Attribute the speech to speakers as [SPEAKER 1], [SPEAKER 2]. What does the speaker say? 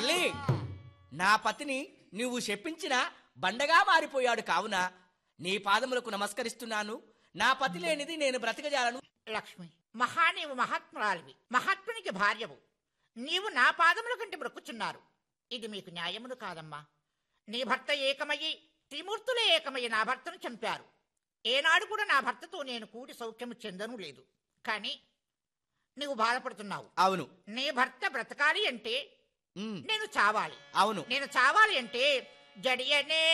[SPEAKER 1] తల్లి నా పతిని నువ్వు శపించిన బండగా మారిపోయాడు కావున నీ పాదములకు నమస్కరిస్తున్నాను నా పతి లేనిది నేను బ్రతకజాలను
[SPEAKER 2] లక్ష్మి మహా నీవు మహాత్మురాలివి మహాత్మునికి భార్యవు నీవు నా పాదముల కంటే బ్రొక్కుచున్నారు ఇది మీకు న్యాయమును కాదమ్మా నీ భర్త ఏకమయ్యి త్రిమూర్తులే ఏకమయ్యి నా భర్తను చంపారు ఏనాడు కూడా నా భర్తతో నేను కూడి సౌఖ్యము చెందను లేదు కానీ నువ్వు బాధపడుతున్నావు
[SPEAKER 1] అవును
[SPEAKER 2] నీ భర్త బ్రతకాలి అంటే
[SPEAKER 1] ఉమ్,
[SPEAKER 2] నేను చావాలి
[SPEAKER 1] అవును
[SPEAKER 2] నేను చావాలి అంటే జడియనే